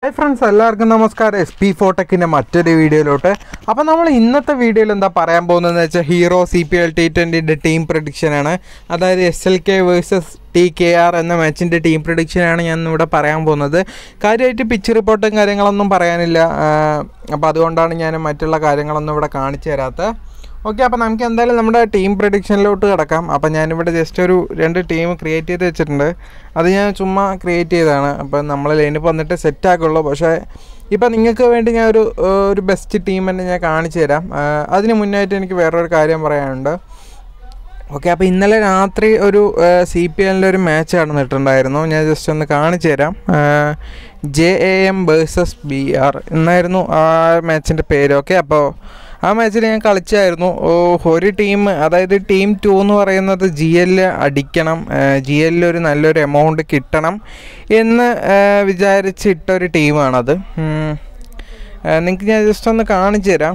Hi friends എല്ലാവർക്കും നമസ്കാരം S P ഫോട്ടെക്കിൻ്റെ മറ്റൊരു വീഡിയോയിലോട്ട് അപ്പോൾ നമ്മൾ ഇന്നത്തെ വീഡിയോയിൽ എന്താ പറയാൻ പോകുന്നതെന്ന് വെച്ചാൽ Hero C P L T ട്വൻറ്റിൻ്റെ ടീം പ്രഡിക്ഷനാണ് അതായത് S L K versus T K R എന്ന മാച്ചിൻ്റെ ടീം പ്രഡിക്ഷനാണ് ഞാൻ ഇവിടെ പറയാൻ പോകുന്നത് കാര്യമായിട്ട് പിച്ച് റിപ്പോർട്ടും കാര്യങ്ങളൊന്നും പറയാനില്ല അപ്പോൾ അതുകൊണ്ടാണ് ഞാൻ മറ്റുള്ള കാര്യങ്ങളൊന്നും ഇവിടെ കാണിച്ചു തരാത്തത് ഓക്കെ അപ്പോൾ നമുക്ക് എന്തായാലും നമ്മുടെ ടീം പ്രഡിക്ഷനിലോട്ട് കിടക്കാം അപ്പോൾ ഞാനിവിടെ ജസ്റ്റ് ഒരു രണ്ട് ടീം ക്രിയേറ്റ് ചെയ്ത് വെച്ചിട്ടുണ്ട് അത് ഞാൻ ചുമ്മാ ക്രിയേറ്റ് ചെയ്തതാണ് അപ്പോൾ നമ്മൾ ലൈനിൽ വന്നിട്ട് സെറ്റ് ആക്കുള്ളൂ പക്ഷേ ഇപ്പം നിങ്ങൾക്ക് വേണ്ടി ഞാൻ ഒരു ഏഹ്, ഒരു ബെസ്റ്റ് ടീം തന്നെ ഞാൻ കാണിച്ചു തരാം ഏഹ്, അതിന് മുന്നായിട്ട് എനിക്ക് വേറൊരു കാര്യം പറയാനുണ്ട് ഓക്കെ അപ്പോൾ ഇന്നലെ രാത്രി ഒരു സി പി എല്ലിൻ്റെ ഒരു മാച്ച് നടന്നിട്ടുണ്ടായിരുന്നു ഞാൻ ജസ്റ്റ് ഒന്ന് കാണിച്ചു തരാം J A M versus B R എന്നായിരുന്നു ആ മാച്ചിൻ്റെ പേര് ഓക്കെ അപ്പോൾ ആ മാച്ചിൽ ഞാൻ കളിച്ചായിരുന്നു ഓ, ഒരു ടീം അതായത് ടീം ടു എന്ന് പറയുന്നത് ജി എല്ല് അടിക്കണം ജി എല്ലിൽ ഒരു നല്ലൊരു എമൗണ്ട് കിട്ടണം എന്ന് ആ, വിചാരിച്ചിട്ട ഒരു ടീമാണത് നിങ്ങൾക്ക് ഞാൻ ജസ്റ്റ് ഒന്ന് കാണിച്ചു തരാം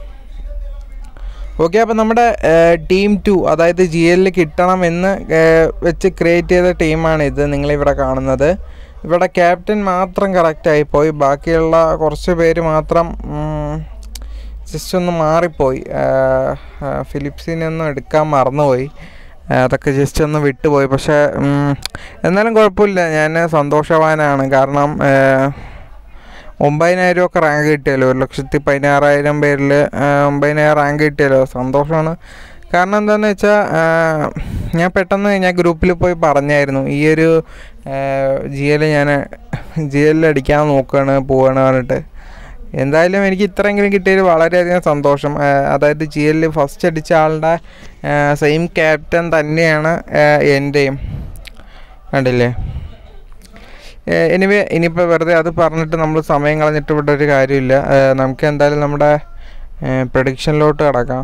ഓക്കെ അപ്പോൾ നമ്മുടെ ടീം ടു അതായത് ജി എല്ലിൽ കിട്ടണം എന്ന് ഏഹ്, വെച്ച് ക്രിയേറ്റ് ചെയ്ത ടീമാണ് ഇത് നിങ്ങളിവിടെ കാണുന്നത് ഇവിടെ ക്യാപ്റ്റൻ മാത്രം കറക്റ്റായി പോയി ബാക്കിയുള്ള കുറച്ച് പേര് മാത്രം ജസ്റ്റ് ഒന്ന് മാറിപ്പോയി ഏഹ്, ഏഹ്, ഫിലിപ്സിനൊന്നും എടുക്കാൻ മറന്നുപോയി ഏഹ്, അതൊക്കെ ജസ്റ്റ് ഒന്ന് വിട്ടുപോയി പക്ഷേ ഉം, എന്നാലും കുഴപ്പമില്ല ഞാൻ സന്തോഷവാനാണ് കാരണം ഏഹ്, ഒമ്പതിനായിരം ഒക്കെ റാങ്ക് കിട്ടിയല്ലോ ഒരു ലക്ഷത്തി പതിനാറായിരം പേരിൽ ഒമ്പതിനായിരം റാങ്ക് കിട്ടിയല്ലോ സന്തോഷമാണ് കാരണം എന്താണെന്ന് വെച്ചാൽ ഞാൻ പെട്ടെന്ന് ഞാൻ ഗ്രൂപ്പിൽ പോയി പറഞ്ഞായിരുന്നു ഈ ഒരു ജി എൽ ഞാൻ ജി എല്ലിൽ അടിക്കാൻ നോക്കുകയാണ് പോവുകയാണ് പറഞ്ഞിട്ട് എന്തായാലും എനിക്ക് ഇത്രയെങ്കിലും കിട്ടിയതിൽ വളരെയധികം സന്തോഷം ആ, അതായത് ജി എല്ലിൽ ഫസ്റ്റ് അടിച്ച ആളുടെ സെയിം ക്യാപ്റ്റൻ തന്നെയാണ് ആ, എൻ്റെയും കണ്ടില്ലേ എനിവേ ഇനിയിപ്പോൾ വെറുതെ അത് പറഞ്ഞിട്ട് നമ്മൾ സമയം കളഞ്ഞിട്ട് ഇവിടെ ഒരു കാര്യമില്ല ഏഹ് നമുക്ക് എന്തായാലും നമ്മുടെ പ്രൊഡിക്ഷനിലോട്ട് കിടക്കാം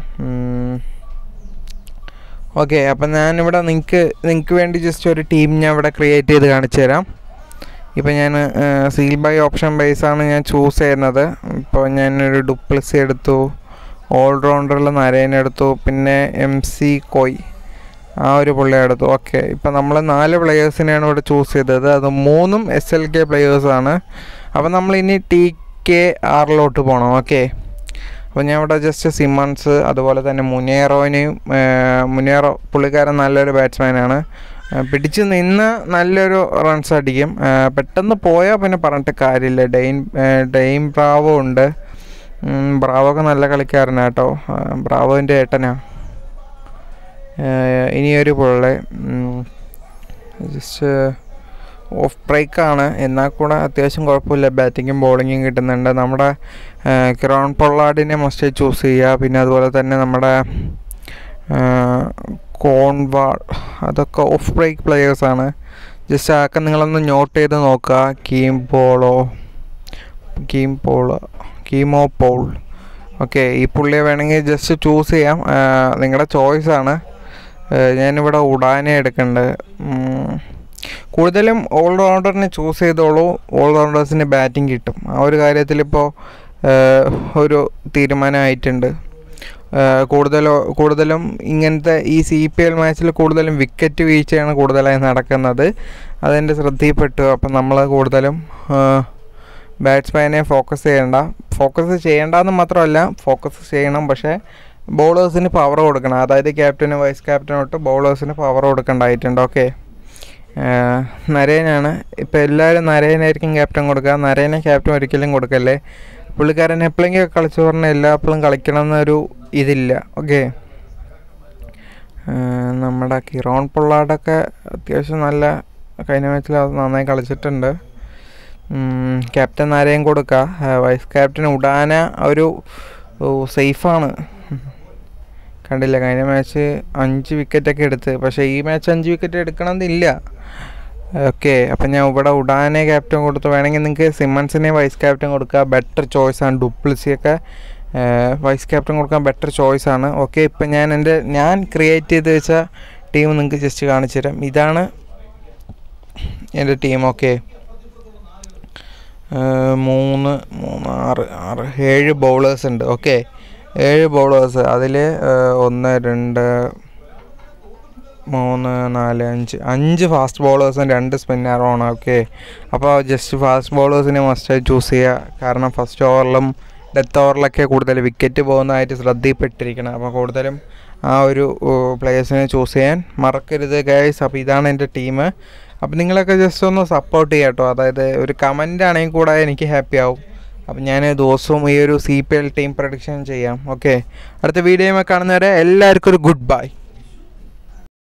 ഓക്കെ അപ്പം ഞാനിവിടെ നിങ്ങൾക്ക് നിങ്ങൾക്ക് വേണ്ടി ജസ്റ്റ് ഒരു ടീം ഞാൻ ഇവിടെ ക്രിയേറ്റ് ചെയ്ത് കാണിച്ചു തരാം ഇപ്പം ഞാൻ സീൽ ബൈ ഓപ്ഷൻ ബേസാണ് ഞാൻ ചൂസ് ചെയ്യുന്നത് ഇപ്പോൾ ഞാനൊരു ഡുപ്ലസി എടുത്തു ഓൾറൗണ്ടറിൽ നരേൻ എടുത്തു പിന്നെ എം സി കോയ് ആ ഒരു പുള്ളി എടുത്തു ഓക്കെ ഇപ്പം നമ്മൾ നാല് പ്ലെയേഴ്സിനെയാണ് ഇവിടെ ചൂസ് ചെയ്തത് അത് മൂന്നും എസ് എൽ കെ പ്ലെയേഴ്സാണ് അപ്പം നമ്മൾ ഇനി ടി കെ ആറിലോട്ട് പോകണം ഓക്കെ അപ്പോൾ ഞാൻ ഇവിടെ ജസ്റ്റ് സിമൺസ് അതുപോലെ തന്നെ മുനേറോനെയും മുനേറോ പുള്ളിക്കാരൻ നല്ലൊരു ബാറ്റ്സ്മാനാണ് പിടിച്ച് നിന്ന് നല്ലൊരു റൺസ് അടിക്കും ആ, പെട്ടെന്ന് പോയാൽ പിന്നെ പറഞ്ഞിട്ട് കാര്യമില്ല ഡെയിൻ ആ, ഡെയിൻ ബ്രാവോ ഉണ്ട് ഉം, ബ്രാവോ ഒക്കെ നല്ല കളിക്കാരനാണ് കേട്ടോ ആ, ബ്രാവോൻ്റെ ഏട്ടനാ ഏഹ് ഇനിയൊരു പുള്ളി ജസ്റ്റ് ഓഫ് ബ്രേക്കാണ് എന്നാൽ കൂടെ അത്യാവശ്യം കുഴപ്പമില്ല ബാറ്റിങ്ങും ബോളിങ്ങും കിട്ടുന്നുണ്ട് നമ്മുടെ കിറോൺ പൊള്ളാഡിനെ മസ്റ്റ് ചൂസ് ചെയ്യുക പിന്നെ അതുപോലെ തന്നെ നമ്മുടെ കോൺവാൾ അതൊക്കെ ഓഫ് ബ്രേക്ക് പ്ലെയേഴ്സാണ് ജസ്റ്റ് ആക്കെ നിങ്ങളൊന്ന് നോട്ട് ചെയ്ത് നോക്കുക Keemo Paul Keemo Paul Keemo Paul okay ഈ പുള്ളിയെ വേണമെങ്കിൽ ജസ്റ്റ് ചൂസ് ചെയ്യാം നിങ്ങളുടെ ചോയ്സാണ് ഞാനിവിടെ ഉടാനെ എടുക്കേണ്ടത് ഉം. കൂടുതലും ഓൾ റൗണ്ടറിനെ ചൂസ് ചെയ്തോളൂ ഓൾ റൗണ്ടേഴ്സിന് ബാറ്റിംഗ് കിട്ടും ആ ഒരു കാര്യത്തിൽ ഇപ്പോൾ ഒരു തീരുമാനമായിട്ടുണ്ട് ഏഹ് കൂടുതലോ കൂടുതലും ഇങ്ങനത്തെ ഈ സി പി എൽ മാച്ചിൽ കൂടുതലും വിക്കറ്റ് വീഴ്ചയാണ് കൂടുതലായി നടക്കുന്നത് അതെൻ്റെ ശ്രദ്ധയിൽപ്പെട്ടു അപ്പം നമ്മൾ കൂടുതലും ബാറ്റ്സ്മാനെ ഫോക്കസ് ചെയ്യേണ്ട ഫോക്കസ് ചെയ്യേണ്ടെന്ന് മാത്രമല്ല ഫോക്കസ് ചെയ്യണം പക്ഷേ ബൗളേഴ്സിന് പവർ കൊടുക്കണം അതായത് ക്യാപ്റ്റനും വൈസ് ക്യാപ്റ്റനും തൊട്ട് ബൗളേഴ്സിന് പവർ കൊടുക്കേണ്ടതായിട്ടുണ്ട് ഓക്കെ നരേനാണ് ഇപ്പോൾ എല്ലാവരും നരേനായിരിക്കും ക്യാപ്റ്റൻ കൊടുക്കുക നരേനെ ക്യാപ്റ്റൻ ഒരിക്കലും കൊടുക്കല്ലേ പുള്ളിക്കാരൻ എപ്പോഴെങ്കിലും കളിച്ചു പറഞ്ഞാൽ എല്ലാപ്പോഴും കളിക്കണം എന്നൊരു ഇതില്ല ഓക്കെ നമ്മുടെ കിറോൺ പൊള്ളാടൊക്കെ അത്യാവശ്യം നല്ല കഴിഞ്ഞ മാച്ചിൽ നന്നായി കളിച്ചിട്ടുണ്ട് ഉം, ക്യാപ്റ്റൻ ആരെയും കൊടുക്കുക ആ, വൈസ് ക്യാപ്റ്റൻ ഉടാന ഒരു ഓ, സേഫാണ് കണ്ടില്ല കഴിഞ്ഞ മാച്ച് അഞ്ച് വിക്കറ്റൊക്കെ എടുത്ത് പക്ഷേ ഈ മാച്ച് അഞ്ച് വിക്കറ്റ് എടുക്കണമെന്നില്ല ഓക്കെ അപ്പം ഞാൻ ഇവിടെ ഉടാനെ ക്യാപ്റ്റൻ കൊടുത്തു വേണമെങ്കിൽ നിങ്ങൾക്ക് സിമ്മൺസിനെ വൈസ് ക്യാപ്റ്റൻ കൊടുക്കുക ബെറ്റർ ചോയ്സാണ് ഡുപ്ലിസിയൊക്കെ വൈസ് ക്യാപ്റ്റൻ കൊടുക്കാൻ ബെറ്റർ ചോയ്സാണ് ഓക്കെ ഇപ്പം ഞാൻ എൻ്റെ ഞാൻ ക്രിയേറ്റ് ചെയ്ത് വെച്ച ടീം നിങ്ങൾക്ക് ജസ്റ്റ് കാണിച്ചു തരാം ഇതാണ് എൻ്റെ ടീം ഓക്കെ മൂന്ന് മൂന്ന് ആറ് ആറ് ഏഴ് ബൗളേഴ്സ് ഉണ്ട് ഓക്കെ ഏഴ് ബൗളേഴ്സ് അതിൽ ഒന്ന് രണ്ട് മൂന്ന് നാല് അഞ്ച് അഞ്ച് ഫാസ്റ്റ് ബോളേഴ്സും രണ്ട് സ്പിന്നറുമാണ് ഓക്കെ അപ്പോൾ ജസ്റ്റ് ഫാസ്റ്റ് ബോളേഴ്സിനെ മസ്റ്റായി ചൂസ് ചെയ്യുക കാരണം ഫസ്റ്റ് ഓവറിലും ഡെത്ത് ഓവറിലൊക്കെ കൂടുതൽ വിക്കറ്റ് പോകുന്നതായിട്ട് ശ്രദ്ധയിൽപ്പെട്ടിരിക്കണം അപ്പോൾ കൂടുതലും ആ ഒരു പ്ലേയേഴ്സിനെ ചൂസ് ചെയ്യാൻ മറക്കരുത് ഗൈസ് അപ്പോൾ ഇതാണ് എൻ്റെ ടീം അപ്പോൾ നിങ്ങളൊക്കെ ജസ്റ്റ് ഒന്ന് സപ്പോർട്ട് ചെയ്യാം കേട്ടോ അതായത് ഒരു കമൻ്റ് ആണെങ്കിൽ കൂടെ എനിക്ക് ഹാപ്പി ആവും അപ്പം ഞാൻ ദിവസവും ഈ ഒരു C P L team prediction ചെയ്യാം ഓക്കെ അടുത്ത വീഡിയോയുമായി കാണുന്നവരെ എല്ലാവർക്കും ഒരു ഗുഡ് ബൈ